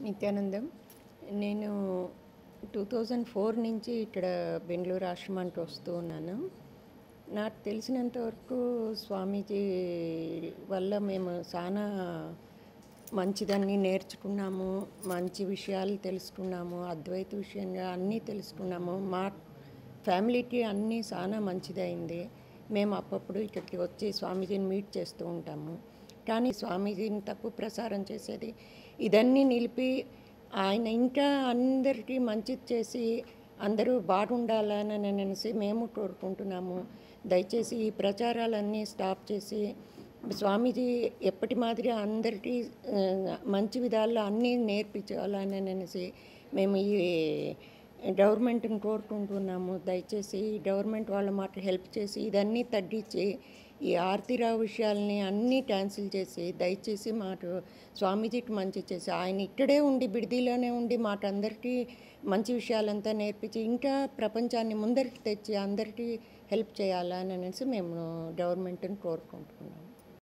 నిత్యానందం నేను two thousand four నుంచి ఇక్కడ బెంగళూరు ఆశ్రమానికి వస్తూ ఉన్నాను నాకు తెలిసినంత వరకు స్వామీజీ వల్ల మేము చాలా మంచిదన్నీ నేర్చుకున్నాము మంచి విషయాలు తెలుసుకున్నాము అద్వైత విషయంగా అన్నీ తెలుసుకున్నాము మా ఫ్యామిలీకి అన్నీ చాలా మంచిదైంది మేము అప్పుడప్పుడు ఇక్కడికి వచ్చి స్వామీజీని మీట్ చేస్తూ ఉంటాము కానీ స్వామీజీని తప్పు ప్రసారం చేసేది ఇదన్నీ నిలిపి ఆయన ఇంకా అందరికీ మంచిది చేసి అందరూ బాగుండాలని అనేసి మేము కోరుకుంటున్నాము దయచేసి ఈ ప్రచారాలన్నీ స్టాప్ చేసి స్వామీజీ ఎప్పటి మాదిరి అందరికీ ఆ, మంచి విధాల్లో అన్నీ నేర్పించాలని అనేసి మేము ఈ గవర్నమెంట్ని కోరుకుంటున్నాము దయచేసి గవర్నమెంట్ వాళ్ళ మాట హెల్ప్ చేసి ఇదన్నీ తగ్గించి ఈ ఆర్తిరావు విషయాల్ని అన్నీ క్యాన్సిల్ చేసి దయచేసి మాకు స్వామీజీకి మంచి చేసి ఆయన ఇక్కడే ఉండి బిడిదిలోనే ఉండి మాకందరికీ మంచి విషయాలంతా నేర్పించి ఇంకా ప్రపంచాన్ని ముందరికి తెచ్చి అందరికీ హెల్ప్ చేయాలని అనేసి మేము గవర్నమెంట్ని కోరుకుంటున్నాము